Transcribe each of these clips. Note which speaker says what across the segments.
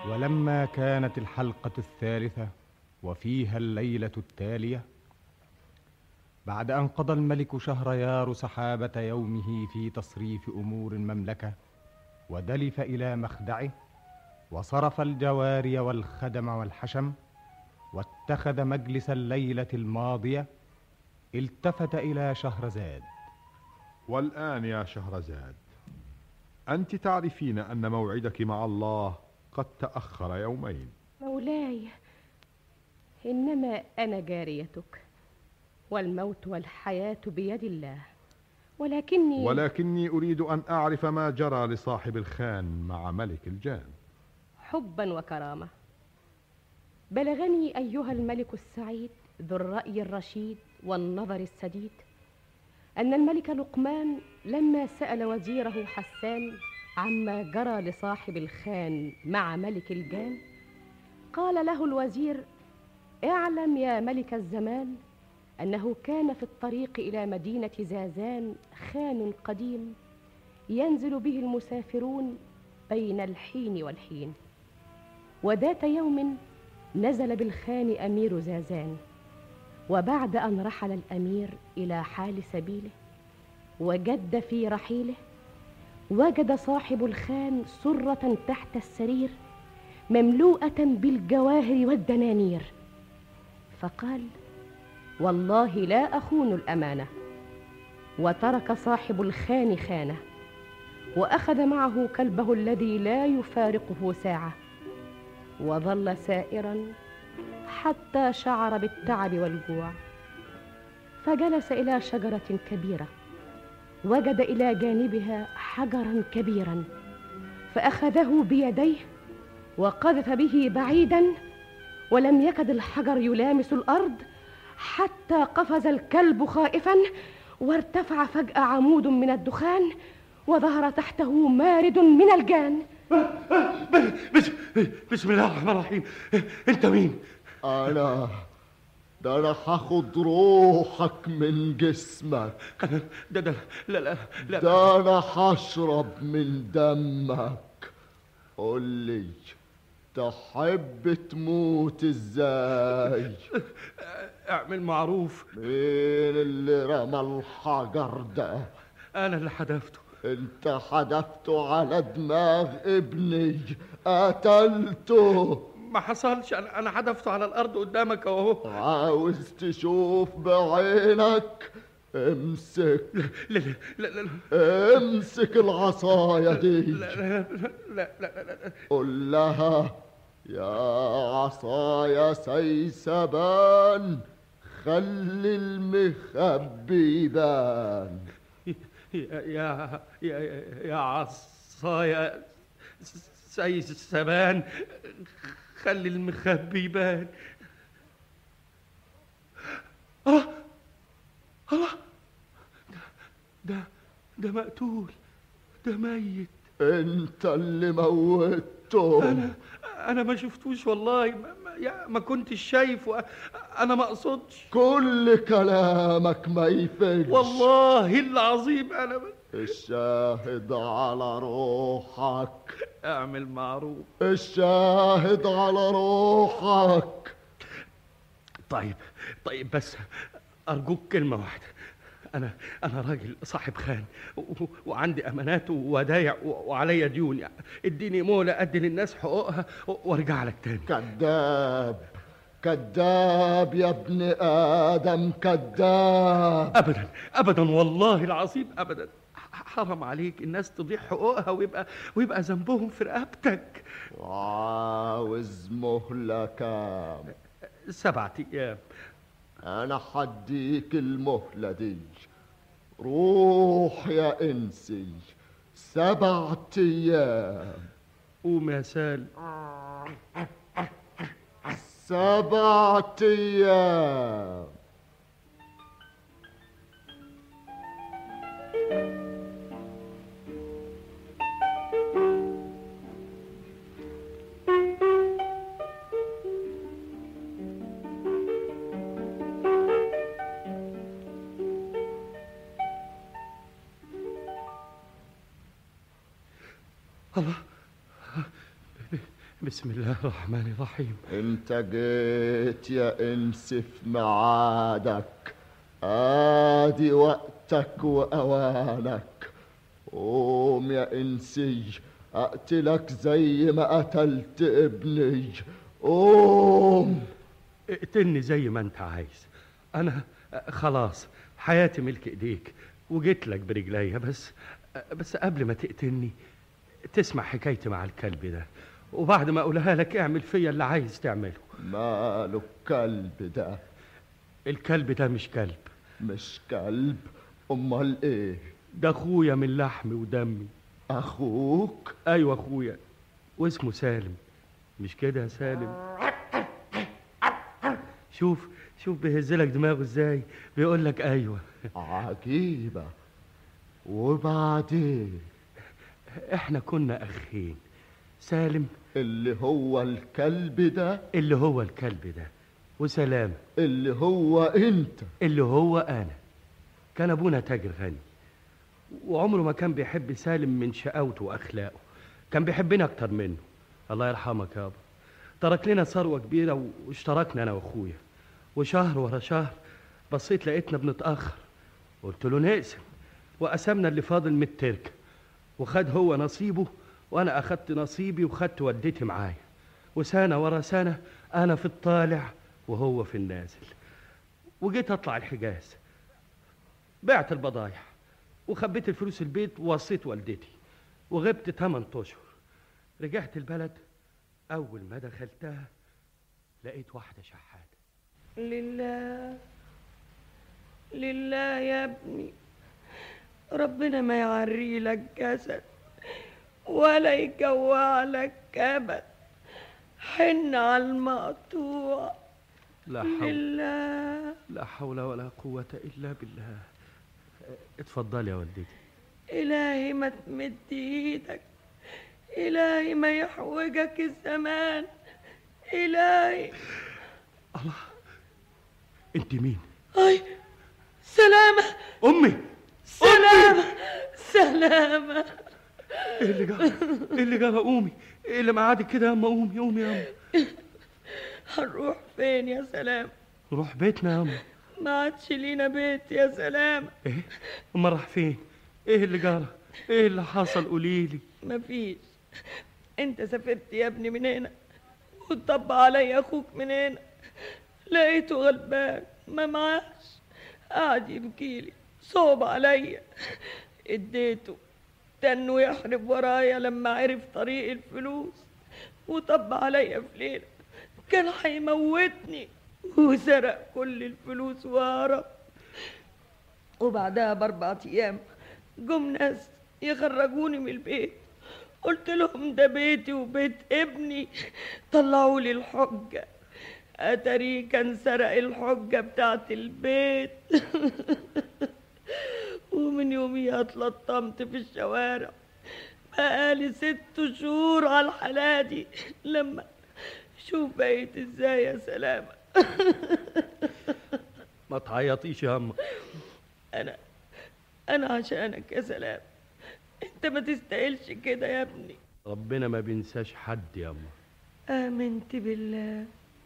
Speaker 1: ولما كانت الحلقة الثالثة وفيها الليلة التالية بعد أن قضى الملك شهريار سحابة يومه في تصريف أمور المملكة ودلف إلى مخدعه وصرف الجواري والخدم والحشم واتخذ مجلس الليلة الماضية التفت إلى شهرزاد
Speaker 2: والآن يا شهرزاد أنت تعرفين أن موعدك مع الله قد تأخر يومين
Speaker 3: مولاي إنما أنا جاريتك والموت والحياة بيد الله ولكني
Speaker 2: ولكني أريد أن أعرف ما جرى لصاحب الخان مع ملك الجان
Speaker 3: حبا وكرامة بلغني أيها الملك السعيد ذو الرأي الرشيد والنظر السديد أن الملك لقمان لما سأل وزيره حسان عما جرى لصاحب الخان مع ملك الجان قال له الوزير اعلم يا ملك الزمان أنه كان في الطريق إلى مدينة زازان خان قديم ينزل به المسافرون بين الحين والحين وذات يوم نزل بالخان أمير زازان وبعد أن رحل الأمير إلى حال سبيله وجد في رحيله وجد صاحب الخان سرة تحت السرير مملوءة بالجواهر والدنانير فقال والله لا أخون الأمانة وترك صاحب الخان خانه وأخذ معه كلبه الذي لا يفارقه ساعة وظل سائرا حتى شعر بالتعب والجوع فجلس الى شجره كبيره وجد الى جانبها حجرا كبيرا فاخذه بيديه وقذف به بعيدا ولم يكد الحجر يلامس الارض حتى قفز الكلب خائفا وارتفع فجاه عمود من الدخان وظهر تحته مارد من الجان
Speaker 4: بسم, بسم الله الرحمن الرحيم انت مين
Speaker 5: أنا ده أنا هاخد روحك من جسمك
Speaker 4: أنا ده ده لا لا لا
Speaker 5: ده أنا هشرب من دمك قول لي تحب تموت ازاي
Speaker 4: اعمل معروف
Speaker 5: مين اللي رمى الحجر ده
Speaker 4: انا اللي حدفته
Speaker 5: انت حدفته على دماغ ابني قتلته
Speaker 4: ما حصلش انا انا حدفته على الارض قدامك اهو
Speaker 5: عاوز تشوف بعينك امسك
Speaker 4: لا لا لا لا
Speaker 5: امسك العصاية دي
Speaker 4: لا لا لا لا لا لا
Speaker 5: قل لها يا عصايا سيسبان خلي المخبي يبان
Speaker 4: يا يا يا يا عصايا سي سبان خلي المخبي يبان الله الله ده ده مقتول ده ميت
Speaker 5: انت اللي موتته
Speaker 4: انا انا ما شفتوش والله ما, ما, يا- ما كنتش شايفه انا ما اقصدش
Speaker 5: كل كلامك ما يفيدش
Speaker 4: والله العظيم انا ما
Speaker 5: الشاهد على روحك
Speaker 4: اعمل معروف
Speaker 5: الشاهد على روحك
Speaker 4: طيب طيب بس ارجوك كلمه واحده انا انا راجل صاحب خان و- و- وعندي امانات وودايع و- وعليا ديون يعني اديني مهله ادي للناس حقوقها و- وارجع لك تاني
Speaker 5: كذاب كذاب يا ابن ادم كذاب
Speaker 4: ابدا ابدا والله العظيم ابدا ح- حرام عليك الناس تضيع حقوقها ويبقى ويبقى ذنبهم في رقبتك
Speaker 5: وعاوز مهلة كام
Speaker 4: سبعة ايام
Speaker 5: انا حديك المهلة دي روح يا انسي سبعة ايام
Speaker 4: قوم يا سال
Speaker 5: سبعة ايام
Speaker 4: الله بسم الله الرحمن الرحيم
Speaker 5: انت جيت يا انس في ميعادك ادي وقتك واوانك قوم يا انسي اقتلك زي ما قتلت ابني قوم
Speaker 4: اقتلني زي ما انت عايز انا خلاص حياتي ملك ايديك وجيت لك برجليا بس بس قبل ما تقتلني تسمع حكايتي مع الكلب ده وبعد ما اقولها لك اعمل فيا اللي عايز تعمله
Speaker 5: ماله الكلب ده
Speaker 4: الكلب ده مش كلب
Speaker 5: مش كلب امال ايه
Speaker 4: ده اخويا من لحمي ودمي
Speaker 5: اخوك
Speaker 4: ايوه اخويا واسمه سالم مش كده يا سالم شوف شوف بيهزلك دماغه ازاي بيقول لك ايوه
Speaker 5: عجيبة وبعدين
Speaker 4: احنا كنا اخين سالم
Speaker 5: اللي هو الكلب ده
Speaker 4: اللي هو الكلب ده وسلام
Speaker 5: اللي هو انت
Speaker 4: اللي هو انا كان ابونا تاجر غني وعمره ما كان بيحب سالم من شقاوته واخلاقه كان بيحبني اكتر منه الله يرحمك يابا ترك لنا ثروه كبيره واشتركنا انا واخويا وشهر ورا شهر بصيت لقيتنا بنتاخر قلت له نقسم وقسمنا اللي فاضل من التركه وخد هو نصيبه وانا اخدت نصيبي وخدت والدتي معايا وسنه ورا سنه انا في الطالع وهو في النازل وجيت اطلع الحجاز بعت البضايع وخبيت الفلوس البيت ووصيت والدتي وغبت 8 اشهر رجعت البلد اول ما دخلتها لقيت واحده شحاته
Speaker 6: لله لله يا ابني ربنا ما يعري لك جسد ولا يجوع لك كبد حن على المقطوع
Speaker 4: لا حول
Speaker 6: لله
Speaker 4: لا حول ولا قوه الا بالله اتفضلي يا والدتي
Speaker 6: إلهي ما تمد إيدك إلهي ما يحوجك الزمان إلهي
Speaker 4: انت مين
Speaker 6: أي سلامة
Speaker 4: امي
Speaker 6: سلامة سلامة
Speaker 4: ايه اللي جرى ايه اللي جرى قومي ايه اللي معادك كده يا اما قومي قومي يا اما
Speaker 6: هنروح فين يا سلام
Speaker 4: روح بيتنا يا اما
Speaker 6: ما عادش لينا بيت يا سلام
Speaker 4: ايه اما راح فين ايه اللي جرى ايه اللي حصل قوليلي
Speaker 6: مفيش انت سافرت يا ابني من هنا وطب علي اخوك من هنا لقيته غلبان ما معاش قعد يبكيلي صوب عليا اديته تنه يحرب ورايا لما عرف طريق الفلوس وطب عليا في ليلة كان هيموتني وسرق كل الفلوس وهرب وبعدها باربع ايام جم ناس يخرجوني من البيت قلت لهم ده بيتي وبيت ابني طلعوا لي الحجة أتري كان سرق الحجة بتاعت البيت ومن يوميها اتلطمت في الشوارع بقالي ست شهور على الحالة دي لما شوف بقيت ازاي يا سلامة
Speaker 4: ما تعيطيش يا اما
Speaker 6: أنا أنا عشانك يا سلام أنت ما تستاهلش كده يا ابني
Speaker 4: ربنا ما بينساش حد يا اما
Speaker 6: آمنت بالله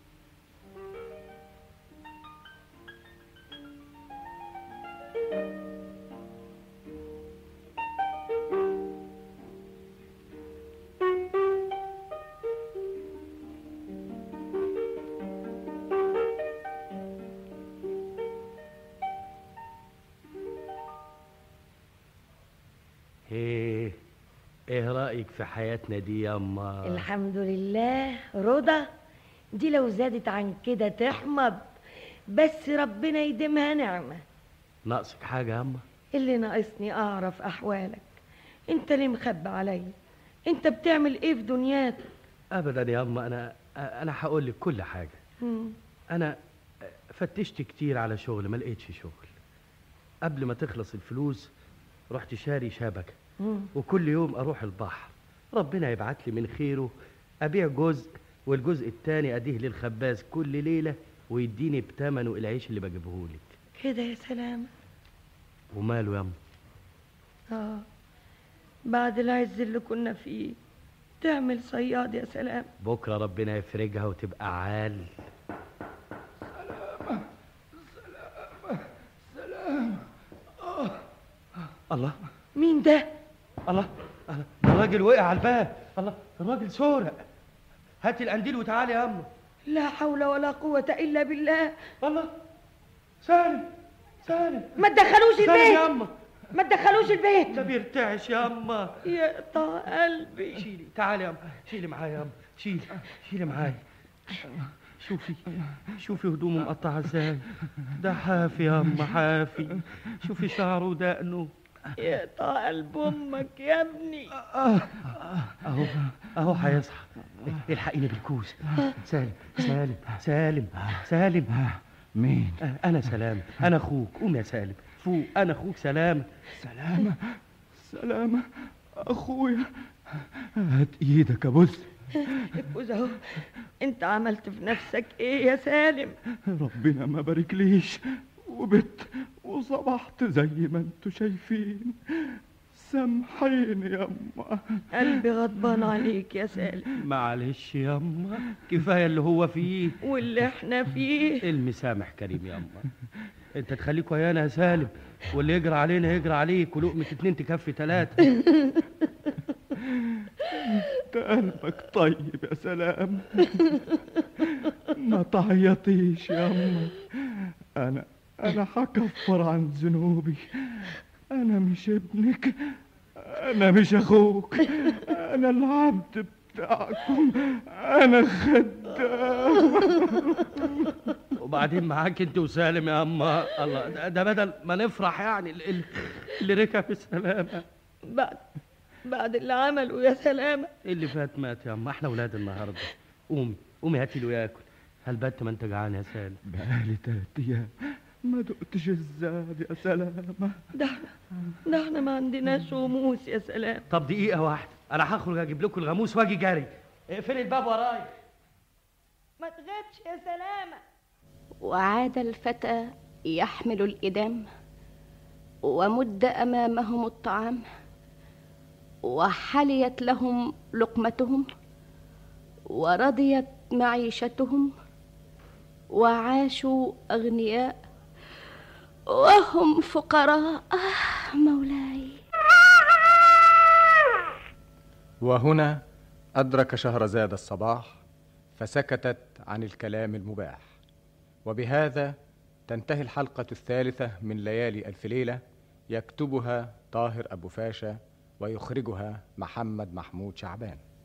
Speaker 4: ايه ايه رايك في حياتنا دي يا اما
Speaker 7: الحمد لله رضا دي لو زادت عن كده تحمض بس ربنا يديمها نعمة
Speaker 4: ناقصك حاجه يا اما
Speaker 7: اللي ناقصني أعرف أحوالك أنت ليه مخبي عليا أنت بتعمل إيه في دنياتك
Speaker 4: ابدا يا اما انا انا هقول لك كل حاجه
Speaker 7: مم.
Speaker 4: انا فتشت كتير على شغل ما لقيتش شغل قبل ما تخلص الفلوس رحت شاري شبكه
Speaker 7: مم.
Speaker 4: وكل يوم اروح البحر ربنا يبعت لي من خيره ابيع جزء والجزء التاني اديه للخباز كل ليله ويديني بتمنه العيش اللي بجيبهولك
Speaker 7: كده يا سلام
Speaker 4: وماله يا اما
Speaker 6: آه بعد العز اللي كنا فيه تعمل صياد يا سلام
Speaker 4: بكره ربنا يفرجها وتبقى عال الله
Speaker 6: مين ده
Speaker 4: الله الله ده الراجل وقع على الباب الله الراجل سورق هات القنديل وتعالي يا اما
Speaker 6: لا حول ولا قوة إلا بالله
Speaker 4: الله سالم سالم
Speaker 6: ما تدخلوش
Speaker 4: سالم يا
Speaker 6: البيت
Speaker 4: اما
Speaker 6: ما تدخلوش البيت
Speaker 4: ده بيرتعش يا اما
Speaker 6: يقطع قلبي
Speaker 4: شيلي تعالي يا اما شيلي معايا يا اما شيلي شيلي معايا شوفي شوفي هدومه مقطعه ازاي ده حافي يا اما حافي شوفي شعره ودقنه
Speaker 6: يقطع قلب أمك يا ابني
Speaker 4: اهو اهو هيصحى الحقيني بالكوس سالم سالم سالم سالم
Speaker 1: مين
Speaker 4: انا سلام انا اخوك قوم يا سالم فوق انا اخوك سلام
Speaker 1: سلامة سلامة أخويا هات إيدك أبص
Speaker 6: ابوز اهو انت عملت في نفسك ايه يا سالم
Speaker 1: ربنا ما باركليش وبت وصبحت زي ما انتوا شايفين سامحيني يا أما
Speaker 6: قلبي غضبان عليك يا سالم
Speaker 4: معلش ياما كفايه اللي هو فيه
Speaker 6: واللي احنا فيه
Speaker 4: المسامح كريم ياما انت تخليك ويانا يا سالم واللي يجرى علينا يجرى عليك ولقمة اتنين تكفي تلاتة
Speaker 1: انت قلبك طيب يا سلام ما تعيطيش يا أما أنا أنا هكفر عن ذنوبي أنا مش ابنك أنا مش أخوك أنا العبد بتاعكم أنا خدام
Speaker 4: وبعدين معاك انت وسالم يا اما الله ده, ده بدل ما نفرح يعني ال- ال- اللي ركب السلامة
Speaker 6: بعد بعد اللي عمله يا سلامة
Speaker 4: اللي فات مات يا اما احنا ولاد النهارده قومي قومي هاتي له ياكل هل بت ما انت جعان يا سالم
Speaker 1: بقالي تلات أيام ما دقتش الزاد يا سلامة
Speaker 6: ده احنا ده احنا ما عندناش غموس يا سلام
Speaker 4: طب دقيقة واحدة أنا هخرج أجيب لكم الغاموس وأجي جري اقفلي الباب ورايا
Speaker 6: ما تغيبش يا سلامة
Speaker 3: وعاد الفتى يحمل الإدام ومد أمامهم الطعام وحليت لهم لقمتهم ورضيت معيشتهم وعاشوا أغنياء وهم فقراء آه مولاي
Speaker 1: وهنا أدرك شهرزاد الصباح فسكتت عن الكلام المباح وبهذا تنتهي الحلقة الثالثة من ليالي ألف ليلة يكتبها طاهر أبو فاشا ويخرجها محمد محمود شعبان